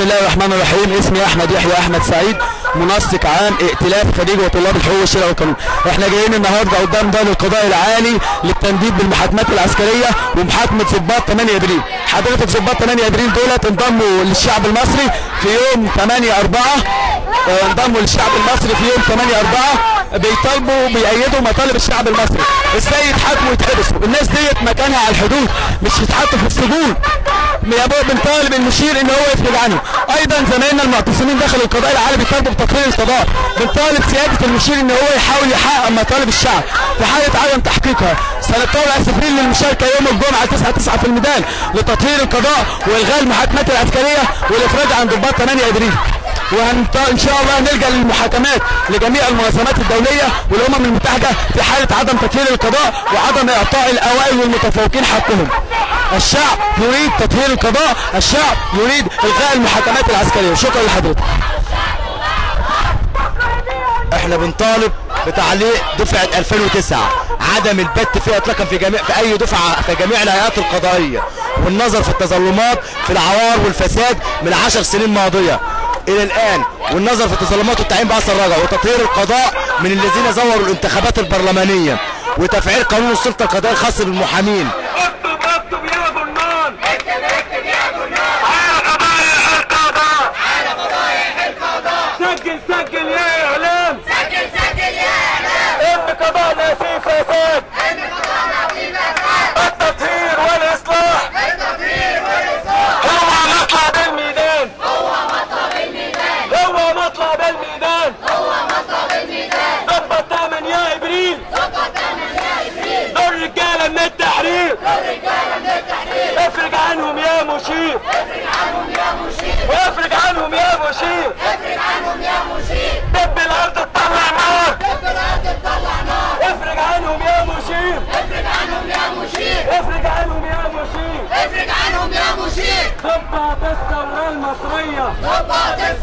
الله الرحمن الرحيم اسمي احمد يحيى احمد سعيد منسق عام ائتلاف خليج وطلاب الحقوق والشرع والقانون احنا جايين النهارده قدام دار القضاء العالي للتنديد بالمحاكمات العسكريه ومحاكمه ضباط 8 ابريل حضرتك ضباط 8 ابريل دولت انضموا للشعب المصري في يوم 8 4 آه، انضموا للشعب المصري في يوم 8 4 بيطالبوا بيأيدوا مطالب الشعب المصري ازاي يتحاكموا ويتحبسوا الناس ديت مكانها على الحدود مش يتحطوا في السجون يا بابا بنطالب المشير ان هو يفرج عنهم ايضا زمايلنا المعتصمين داخل القضاء العالي بيطالبوا بتطهير القضاء بنطالب سياده المشير ان هو يحاول يحقق مطالب الشعب في حاله عدم تحقيقها سنتطوع اسفين للمشاركه يوم الجمعه 9 9 في الميدان لتطهير القضاء والغاء المحاكمات العسكريه والافراج عن ضباط 8 ابريل وان شاء الله نلجا للمحاكمات لجميع المنظمات الدوليه والامم المتحده في حاله عدم تطهير القضاء وعدم اعطاء الاوائل والمتفوقين حقهم. الشعب يريد تطهير القضاء، الشعب يريد الغاء المحاكمات العسكريه، شكرا لحضرتك. احنا بنطالب بتعليق دفعة 2009 عدم البت فيها اطلاقا في جميع في اي دفعة في جميع الهيئات القضائية والنظر في التظلمات في العوار والفساد من عشر سنين ماضية الى الان والنظر في التظلمات والتعيين بأثر رجع وتطهير القضاء من الذين زوروا الانتخابات البرلمانية وتفعيل قانون السلطة القضائية الخاص بالمحامين اكتب اكتب يا جنان اكتب اكتب يا جنان على قضايا القضاء سجل سجل يا اعلام سجل سجل يا اعلام ان قضاءنا فيه فساد ان قضانا في فساد التطهير والاصلاح التطهير والاصلاح هو مطلع بالميدان هو مطلب الميدان هو مطلع بالميدان هو مطلب الميدان ضبط تامن يا ابريل ضبط من يا ابريل دول رجاله من التحرير الرجاله من التحرير افرج عنهم يا مشير افرج عنهم يا مشير وافرج عنهم يا مشير افرج عنهم يا مشير دب الارض تطلع نار دب الارض تطلع نار افرج عنهم يا مشير افرج عنهم يا مشير افرج عنهم يا مشير افرج عنهم يا مشير ضبط الثوره المصريه ضبط